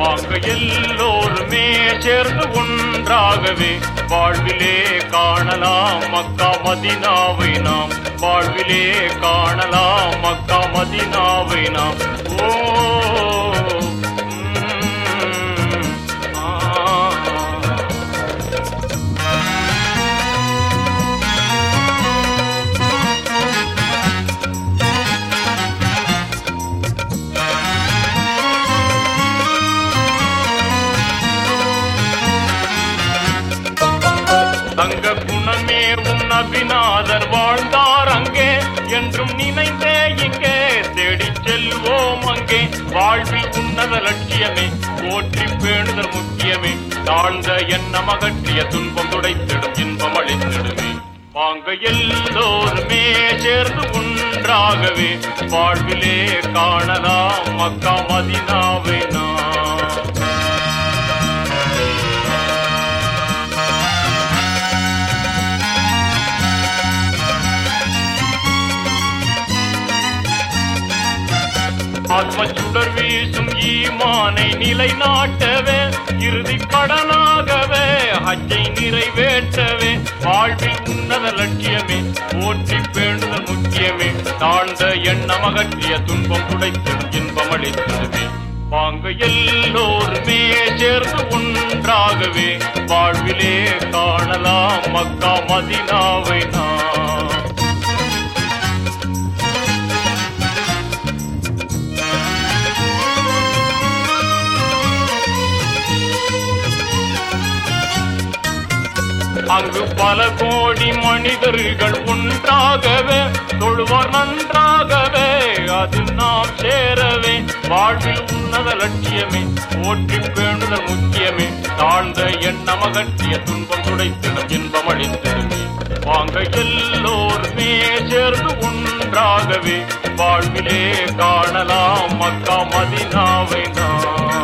வாங்க எல்லோருமே சேர்ந்து ஒன்றாகவே வாழ்விலே காணலாம் மக்கா மதினாவை நாம் வாழ்விலே காணலாம் மக்கா மதினாவை நாம் ஓ ம், ஆ. தங்க குணமே உன் நபிநாதர் வாழ்ந்தார் அங்கே என்றும் நினைந்தே இங்கே தேடிச் செல்வோம் அங்கே வாழ்வில் உன்னத லட்சியமே போற்றி பேணுதல் முக்கியமே தாழ்ந்த எண்ணம் அகற்றிய துன்பம் துடைத்திடும் இன்பம் அளித்திடுமே வாங்க எல்லோருமே சேர்ந்து ஒன்றாகவே வாழ்விலே காணலாம் மக்கா மதினாவை நாம் ஆத்ம சுடர் வீசும் ஈமானை நிலைநாட்டவே இறுதி கடனாகவே ஹஜ்ஜை நிறைவேற்றவே வாழ்வில் உன்னத லட்சியமே போற்றி பேணுதல் முக்கியமே தாழ்ந்த எண்ணம் அகற்றிய துன்பம் துடைத்திடும் இன்பம் அளித்திடுமே வாங்க எல்லோருமே சேர்ந்து ஒன்றாகவே வாழ்விலே காணலாம் மக்கா மதினாவை நாம் அங்கு பல கோடி மனிதர்கள் ஒன்றாகவே தொழுவார் நன்றாகவே அதில் நாம் சேரவே வாழ்வில் உன்னத லட்சியமே போற்றி பேணுதல் முக்கியமே தாழ்ந்த எண்ணம் அகற்றிய துன்பம் துடைத்திடும் இன்பம் அளித்திடுமே வாங்க எல்லோருமே சேர்ந்து ஒன்றாகவே வாழ்விலே காணலாம் மக்கா மதினாவை நாம்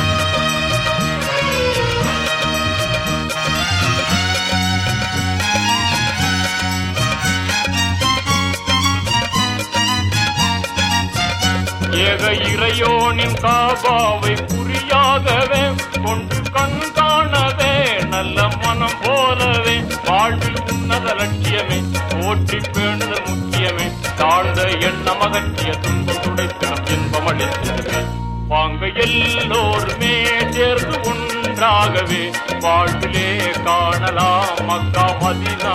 ஏக இறையோனின் காபாவை குறியாகவே கொண்டு கண் காணவே நல்ல மனம் போலவே வாழ்வில் உன்னத லட்சியமே போற்றி பேணுதல் முக்கியமே தாழ்ந்த எண்ணம் அகற்றிய துன்பம் துடைத்திடும் இன்பம் அளித்திடுமே வாங்க எல்லோருமே சேர்ந்து ஒன்றாகவே வாழ்விலே காணலாம் மக்கா மதினா